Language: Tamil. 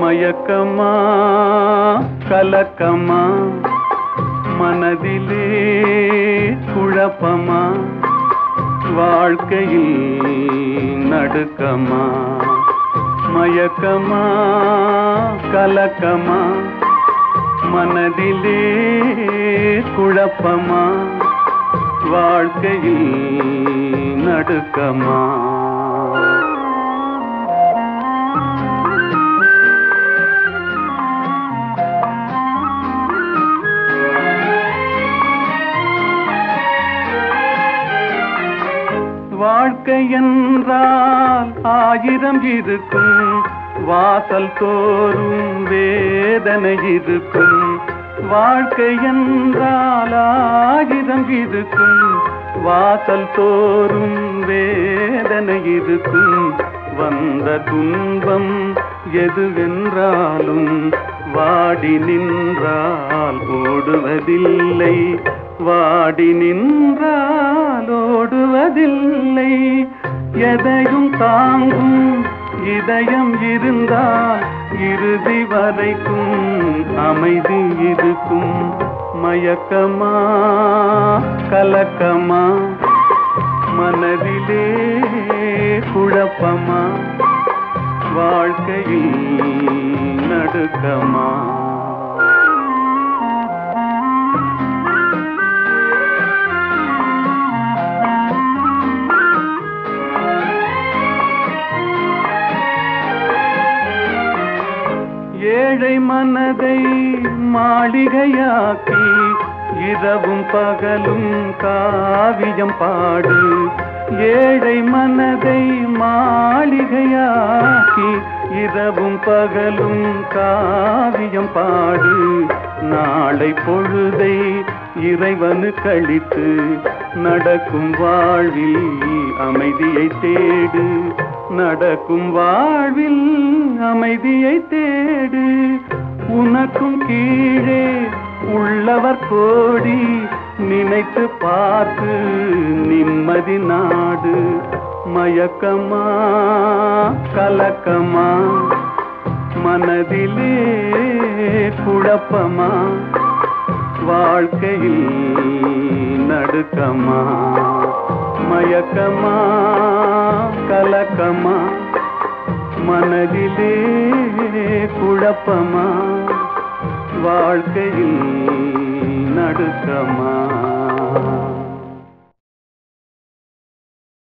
மயக்கமா கலக்கமா மனதிலே குழப்பமா வாழ்க்கையில் நடுக்கமா மயக்கமா கலக்கமா மனதிலே குழப்பமா வாழ்க்கையில் நடுக்கமா வாழ்க்கை என்றால் ஆயிரம் இருக்கும் வாசல் தோறும் வேதனை இருக்கும் வாழ்க்கை என்றால் ஆயிரம் இருக்கும் வாசல் தோறும் வேதனை இருக்கும் வந்த துன்பம் எதுவென்றாலும் வாடி நின்றால் ஓடுவதில்லை வாடி நின்றால் ஓடுவதில்லை எதையும் தாங்கும் இதயம் இருந்தால் இறுதி வரைக்கும் அமைதி இருக்கும் மயக்கமா கலக்கமா மனதிலே குழப்பமா வாழ்க்கையில் நடுக்கமா ஏழை மனதை மாளிகையாக்கி இரவும் பகலும் காவியம் பாடு ஏழை மனதை மாளிகையாக்கி இரவும் பகலும் காவியம் பாடு நாளை பொழுதை இறைவனு கழித்து நடக்கும் வாழ்வில் அமைதியை தேடு நடக்கும் வாழ்வில் அமைதியை தேடு உனக்கும் கீழே உள்ளவர் கோடி நினைத்து பார்த்து நிம்மதி நாடு மயக்கமா கலக்கமா மனதிலே குழப்பமா வாழ்க்கையில் நடுக்கமா மயக்கமா கலக்கமா மனதிலே குழப்பமா வாழ்க்கையில் நடுக்கமா